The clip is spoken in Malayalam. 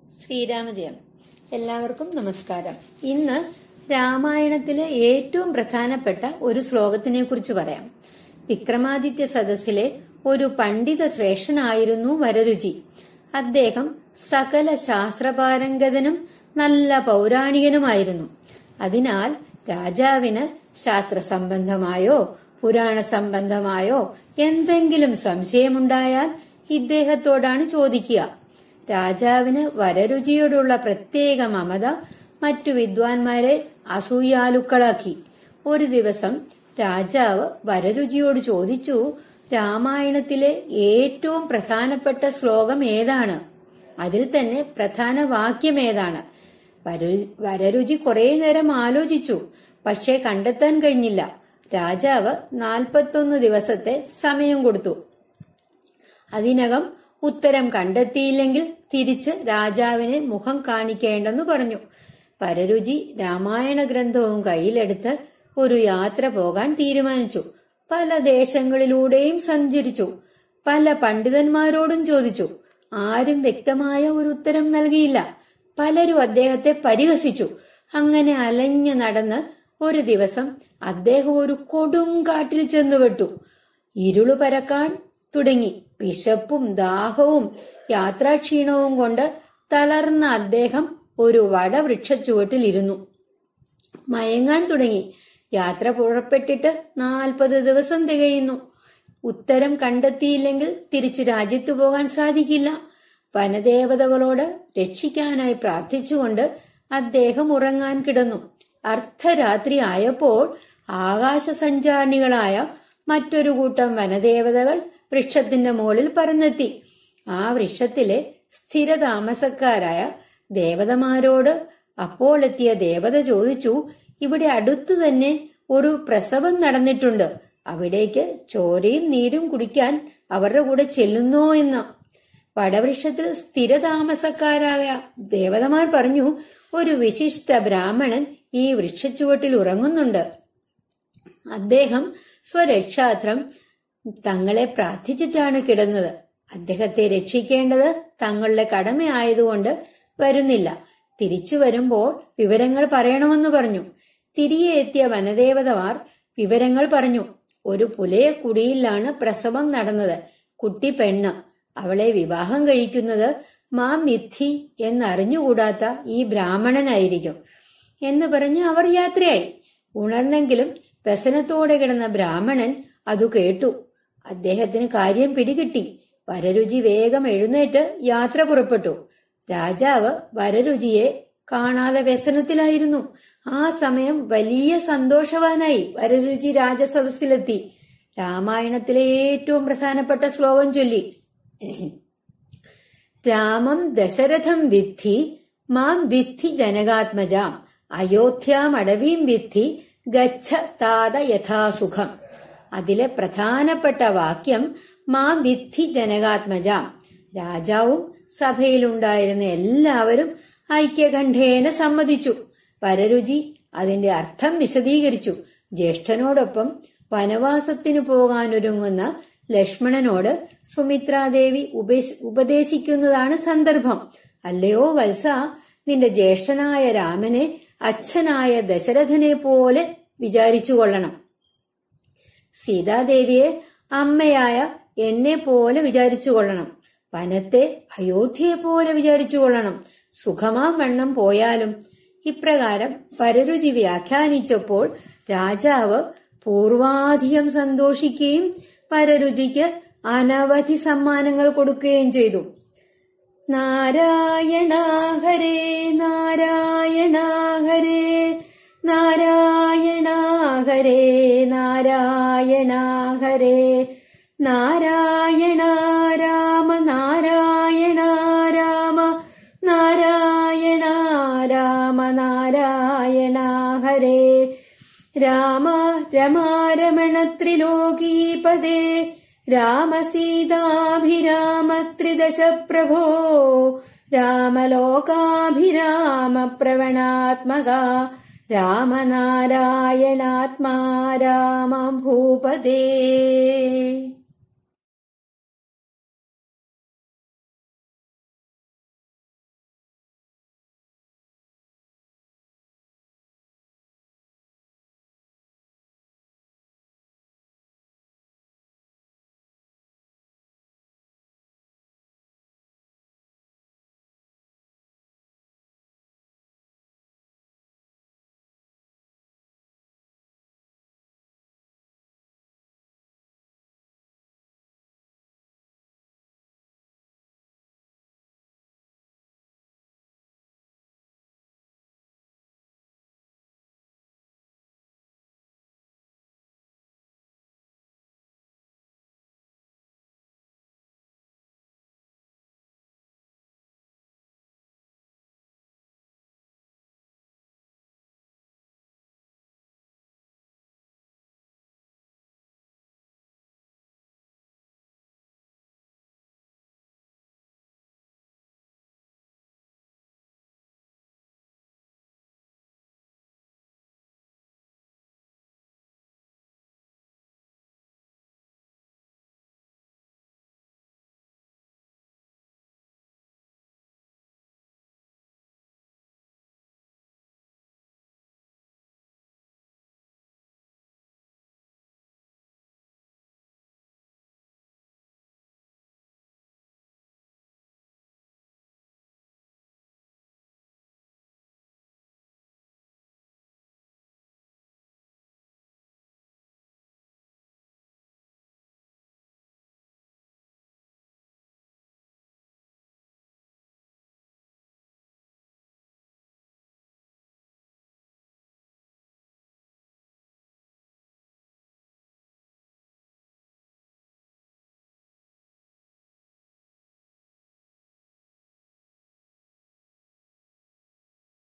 ശ്രീരാമജയം എല്ലാവർക്കും നമസ്കാരം ഇന്ന് രാമായണത്തിലെ ഏറ്റവും പ്രധാനപ്പെട്ട ഒരു ശ്ലോകത്തിനെ കുറിച്ച് പറയാം വിക്രമാദിത്യ സദസ്സിലെ ഒരു പണ്ഡിത ശ്രേഷ്ഠനായിരുന്നു വരരുചി അദ്ദേഹം സകല ശാസ്ത്രപാരംഗതനും നല്ല പൗരാണികനുമായിരുന്നു അതിനാൽ രാജാവിന് ശാസ്ത്ര സംബന്ധമായോ പുരാണ സംബന്ധമായോ എന്തെങ്കിലും സംശയമുണ്ടായാൽ ഇദ്ദേഹത്തോടാണ് ചോദിക്കുക രാജാവിന് വരരുചിയോടുള്ള പ്രത്യേക മമത മറ്റു വിദ്വാൻമാരെ അസൂയാലുക്കളാക്കി ഒരു ദിവസം രാജാവ് വരരുചിയോട് ചോദിച്ചു രാമായണത്തിലെ ഏറ്റവും പ്രധാനപ്പെട്ട ശ്ലോകം ഏതാണ് അതിൽ തന്നെ പ്രധാന വാക്യം ഏതാണ് വരു- വരരുചി കുറെ നേരം ആലോചിച്ചു പക്ഷേ കണ്ടെത്താൻ കഴിഞ്ഞില്ല രാജാവ് നാൽപ്പത്തൊന്ന് ദിവസത്തെ സമയം കൊടുത്തു അതിനകം ഉത്തരം കണ്ടെത്തിയില്ലെങ്കിൽ തിരിച്ച് രാജാവിനെ മുഖം കാണിക്കേണ്ടെന്ന് പറഞ്ഞു പരരുചി രാമായണ ഗ്രന്ഥവും കയ്യിലെടുത്ത് ഒരു യാത്ര പോകാൻ തീരുമാനിച്ചു പല ദേശങ്ങളിലൂടെയും സഞ്ചരിച്ചു പല പണ്ഡിതന്മാരോടും ചോദിച്ചു ആരും വ്യക്തമായ ഒരു ഉത്തരം നൽകിയില്ല പലരും അദ്ദേഹത്തെ പരിഹസിച്ചു അങ്ങനെ അലഞ്ഞു നടന്ന് ഒരു ദിവസം അദ്ദേഹം ഒരു കൊടുങ്കാട്ടിൽ ചെന്നുപെട്ടു ഇരുളു പരക്കാൻ തുടങ്ങി വിശപ്പും ദാഹവും യാത്രാക്ഷീണവും കൊണ്ട് തളർന്ന അദ്ദേഹം ഒരു വടവൃക്ഷച്ചുവട്ടിൽ ഇരുന്നു മയങ്ങാൻ തുടങ്ങി യാത്ര പുറപ്പെട്ടിട്ട് നാൽപ്പത് ദിവസം തികയുന്നു ഉത്തരം കണ്ടെത്തിയില്ലെങ്കിൽ തിരിച്ചു രാജ്യത്തു പോകാൻ സാധിക്കില്ല വനദേവതകളോട് രക്ഷിക്കാനായി പ്രാർത്ഥിച്ചുകൊണ്ട് അദ്ദേഹം ഉറങ്ങാൻ കിടന്നു അർദ്ധരാത്രി ആയപ്പോൾ ആകാശസഞ്ചാരികളായ മറ്റൊരു കൂട്ടം വനദേവതകൾ വൃക്ഷത്തിന്റെ മുകളിൽ പറന്നെത്തി ആ വൃക്ഷത്തിലെ സ്ഥിരതാമസക്കാരായ ദേവതമാരോട് അപ്പോൾ എത്തിയ ദേവത ചോദിച്ചു ഇവിടെ അടുത്തു തന്നെ ഒരു പ്രസവം നടന്നിട്ടുണ്ട് അവിടേക്ക് ചോരയും നീരും കുടിക്കാൻ അവരുടെ കൂടെ ചെല്ലുന്നോ എന്ന് വടവൃക്ഷത്തിൽ സ്ഥിരതാമസക്കാരായ ദേവതമാർ പറഞ്ഞു ഒരു വിശിഷ്ട ബ്രാഹ്മണൻ ഈ വൃക്ഷച്ചുവട്ടിൽ ഉറങ്ങുന്നുണ്ട് അദ്ദേഹം സ്വരക്ഷാത്രം തങ്ങളെ പ്രാർത്ഥിച്ചിട്ടാണ് കിടന്നത് അദ്ദേഹത്തെ രക്ഷിക്കേണ്ടത് തങ്ങളുടെ കടമയായതുകൊണ്ട് വരുന്നില്ല തിരിച്ചു വരുമ്പോൾ വിവരങ്ങൾ പറയണമെന്ന് പറഞ്ഞു തിരികെ എത്തിയ വനദേവതമാർ വിവരങ്ങൾ പറഞ്ഞു ഒരു പുലയ കുടിയിലാണ് പ്രസവം നടന്നത് കുട്ടി പെണ്ണ് അവളെ വിവാഹം കഴിക്കുന്നത് മാ മിഥി എന്നറിഞ്ഞുകൂടാത്ത ഈ ബ്രാഹ്മണനായിരിക്കും എന്ന് പറഞ്ഞ് അവർ യാത്രയായി ഉണർന്നെങ്കിലും വ്യസനത്തോടെ കിടന്ന ബ്രാഹ്മണൻ അതു കേട്ടു അദ്ദേഹത്തിന് കാര്യം പിടികിട്ടി വരരുചി വേഗം എഴുന്നേറ്റ് യാത്ര പുറപ്പെട്ടു രാജാവ് വരരുചിയെ കാണാതെ വ്യസനത്തിലായിരുന്നു ആ സമയം വലിയ സന്തോഷവാനായി വരരുചി രാജസദസ്സിലെത്തി രാമായണത്തിലെ ഏറ്റവും പ്രധാനപ്പെട്ട ശ്ലോകം ചൊല്ലി രാമം ദശരഥം വിദ്ധി മാം വിദ്ധി ജനകാത്മജാം അയോധ്യാം അടവീം വിദ്ധി ഗച്ഛ താത യഥാസുഖം അതിലെ പ്രധാനപ്പെട്ട വാക്യം മാം വിദ്ധി ജനകാത്മജാം രാജാവും സഭയിലുണ്ടായിരുന്ന എല്ലാവരും ഐക്യകണ്ഠേന സമ്മതിച്ചു പരരുചി അതിന്റെ അർത്ഥം വിശദീകരിച്ചു ജ്യേഷ്ഠനോടൊപ്പം വനവാസത്തിനു പോകാനൊരുങ്ങുന്ന ലക്ഷ്മണനോട് സുമിത്രാദേവി ഉപേശ- ഉപദേശിക്കുന്നതാണ് സന്ദർഭം അല്ലയോ വത്സ നിന്റെ ജ്യേഷ്ഠനായ രാമനെ അച്ഛനായ ദശരഥനെ പോലെ വിചാരിച്ചു കൊള്ളണം സീതാദേവിയെ അമ്മയായ എന്നെ പോലെ വിചാരിച്ചു കൊള്ളണം വനത്തെ അയോധ്യയെ പോലെ വിചാരിച്ചു കൊള്ളണം സുഖമാം വണ്ണം പോയാലും ഇപ്രകാരം പരരുചി വ്യാഖ്യാനിച്ചപ്പോൾ രാജാവ് പൂർവാധികം സന്തോഷിക്കുകയും പരരുചിക്ക് അനവധി സമ്മാനങ്ങൾ കൊടുക്കുകയും ചെയ്തു നാരായണ ഹരേ നാരായണ ഹരേ നാരായണ ഹരേ നാരായണ ഹരേ നാരായണ രാമ നാരായണ രാമ നാരായണ രാമ നാരായണ ഹരേ രാമ രമാരമണ ത്രിലോകീപദേ രാമ സീതാഭിരാമ ത്രിദശ പ്രഭോ രാമലോകാഭിരാമ പ്രവണാത്മക രാമനാരായണാത്മാ രാമ ഭൂപദേ